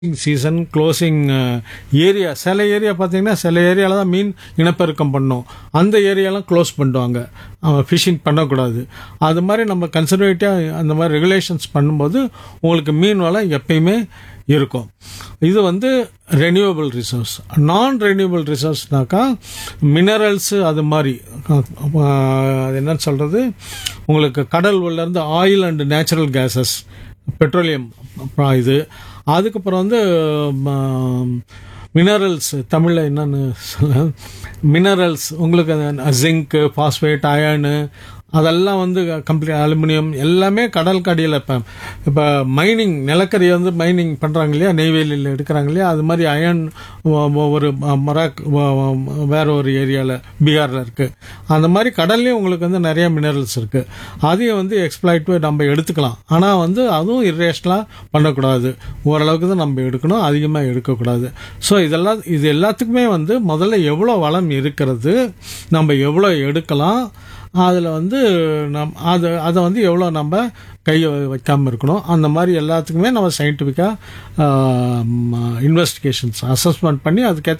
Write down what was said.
season closing area சில area பார்த்தீங்கன்னா சில ஏரியாவில் தான் மீன் இனப்பெருக்கம் பண்ணோம் அந்த ஏரியாலாம் க்ளோஸ் பண்ணுவாங்க ஃபிஷிங் பண்ணக்கூடாது அது மாதிரி நம்ம கன்சர்வேட்டிவாக அந்த மாதிரி ரெகுலேஷன்ஸ் பண்ணும்போது உங்களுக்கு மீன் வளம் எப்பயுமே இருக்கும் இது வந்து ரெனியூவபிள் ரிசோர்ஸ் நான் ரெனியூவபிள் ரிசோர்ஸ்னாக்கா மினரல்ஸு அது மாதிரி அஹ், அது என்னன்னு சொல்கிறது உங்களுக்கு கடல் இருந்து oil and natural gases petroleum அப்புறம் இது அதுக்கப்புறம் வந்து மினரல்ஸ் தமிழில் என்னன்னு சொல்ல மினரல்ஸ் உங்களுக்கு ஜிங்க்கு பாஸ்பேட் அயனு அதெல்லாம் வந்து கம்ப்ளீட் அலுமினியம் எல்லாமே கடல் கடியில் இப்போ இப்போ மைனிங் நிலக்கரி வந்து மைனிங் பண்ணுறாங்க இல்லையா நெய்வேலியில் எடுக்கிறாங்க இல்லையா அது மாதிரி அயன் ஒரு மராக் வேற ஒரு ஏரியாவில் பீகாரில் இருக்குது அந்த மாதிரி கடல்லையும் உங்களுக்கு வந்து நிறைய மினரல்ஸ் இருக்குது அதையும் வந்து எக்ஸ்ப்ளாய்ட் நம்ம எடுத்துக்கலாம் ஆனால் வந்து அதுவும் இரேஷனலாக பண்ணக்கூடாது ஓரளவுக்கு தான் நம்ம எடுக்கணும் அதிகமாக எடுக்கக்கூடாது ஸோ இதெல்லாம் இது எல்லாத்துக்குமே வந்து முதல்ல எவ்வளோ வளம் இருக்கிறது நம்ம எவ்வளோ எடுக்கலாம் அதில் வந்து நம் அது அதை வந்து எவ்வளோ நம்ம கையை வைக்காமல் இருக்கணும் அந்த மாதிரி எல்லாத்துக்குமே நம்ம சயின்டிஃபிக்காக இன்வெஸ்டிகேஷன்ஸ் அசஸ்மெண்ட் பண்ணி அதுக்கேற்ற